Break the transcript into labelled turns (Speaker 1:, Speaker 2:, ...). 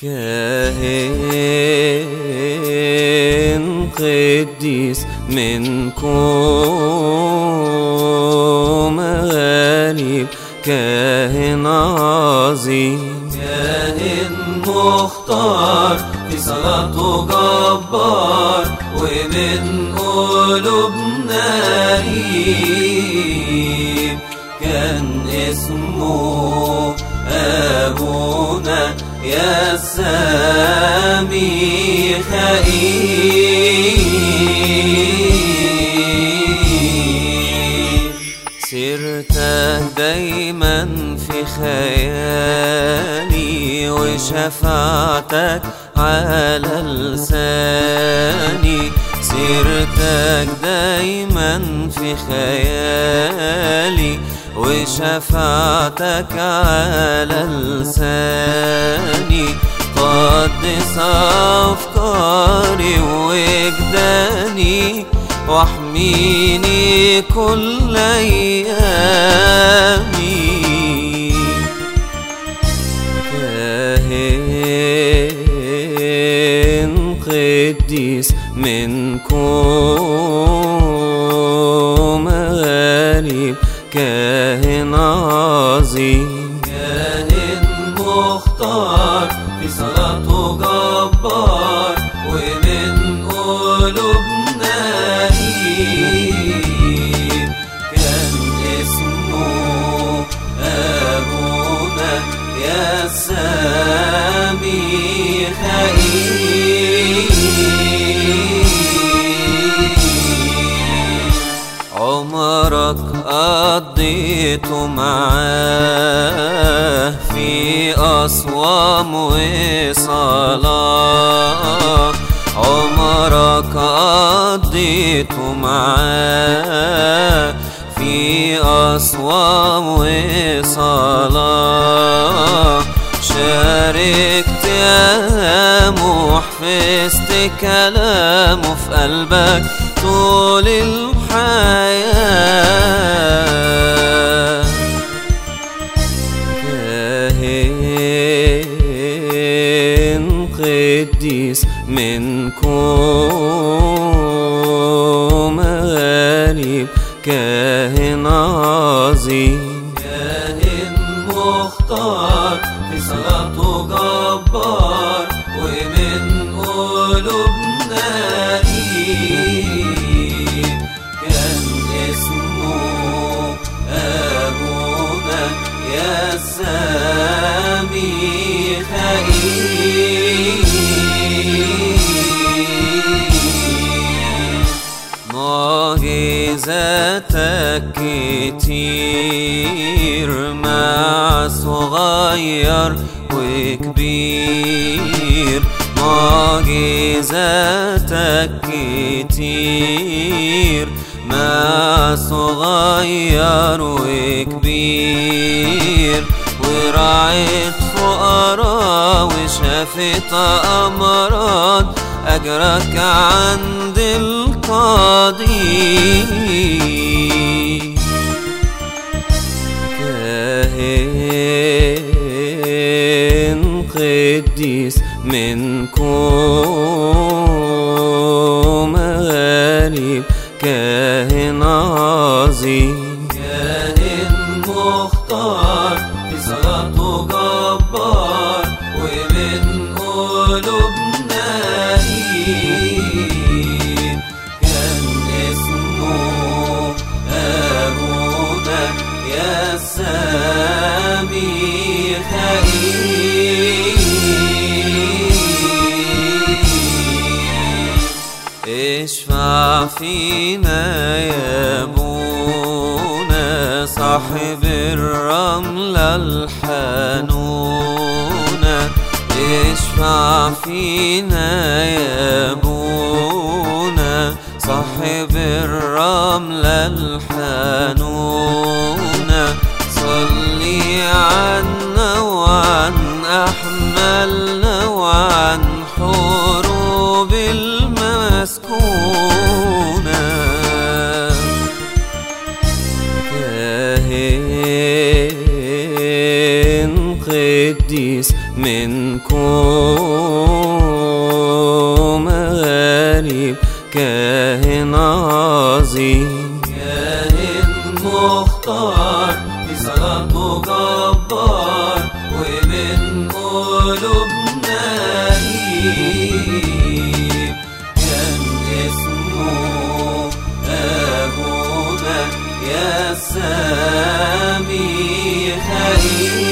Speaker 1: كاهن قديس منكم غريب كاهن عظيم
Speaker 2: كاهن مختار في صلاته جبار ومن قلوبنا قريب كان اسمه أبونا يا سامي خير
Speaker 1: سيرتك دايما في خيالي وشفاعتك على لساني سيرتك دايما في خيالي وشفاعتك على لساني قدس أفكاري وجداني واحميني كل أيامي كاهن قديس منكم غريب كاهن عظيم
Speaker 2: كاهن مختار في صلاته جبار ومن قلوبنا قريب كان اسمه أبونا يا سامي خير
Speaker 1: عمرك قضيته معاه في أصوام وصلاة عمرك قضيته معاه في أصوام وصلاة شاركت أيامه وحفظت كلامه في قلبك طول الحياة كاهن قديس منكم غريب كاهن عظيم
Speaker 2: كاهن مختار في صلاته جبار ومن قلوبنا قريب كان اسمه أبونا يا سامي خير
Speaker 1: معجزاتك كتير مع صغير وكبير معجزاتك كتير مع صغير وكبير ورعيت فقراء وشافت أمراض أجرك عند القاضي كاهن قديس منكم غريب كاهن عظيم
Speaker 2: كاهن مختار في صلاته جبار ومن قلوبنا قريب كان اسمه أبونا يا سامي خير
Speaker 1: اشفع فينا يا ابونا صاحب الرملة الحنونة اشفع فينا يا ابونا صاحب الرملة الحنونة صلي عنا وعن أحملنا وعن حروب المسكونة كاهن قديس منكم
Speaker 2: المختار في صلاته جبار ومن قلوبنا هيب كان اسمه أبونا يا سامي خليل